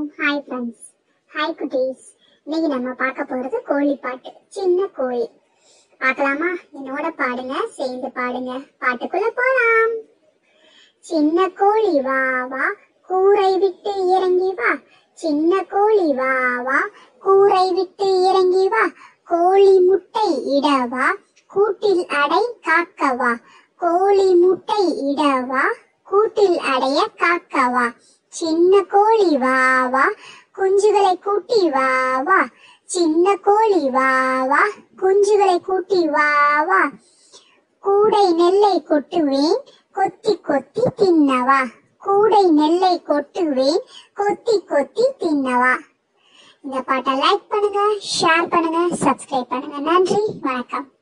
hi friends hi குட்டீஸ் இன்னைக்கு நம்ம பார்க்க போறது கோழி பாட்டு சின்ன கோழி பார்க்கலாமா என்னோட பாடுங்க சேர்ந்து பாடுங்க பாட்டுக்குள்ள போலாம் சின்ன கோழி வா வா கூரை விட்டு இறங்கி வா சின்ன கோழி வா வா கூரை விட்டு இறங்கி வா கோழி முட்டை இடவா கூட்டில் அடை காக்கவா கோழி முட்டை இடவா கூட்டில் அடைய காக்கவா சின்ன கோழி வா வா குஞ்சுகளை கூட்டி வா வா சின்ன கோழி வா வா குஞ்சுகளை கூட்டி வா வா கூடை நெல்லை கொட்டுவேன் கொத்தி கொத்தி தின்னவா கூடை நெல்லை கொட்டுவேன் கொத்தி கொத்தி தின்னவா இந்த பாட்டை லைக் பண்ணுங்க ஷேர் பண்ணுங்க சப்ஸ்கிரைப் பண்ணுங்க நன்றி வணக்கம்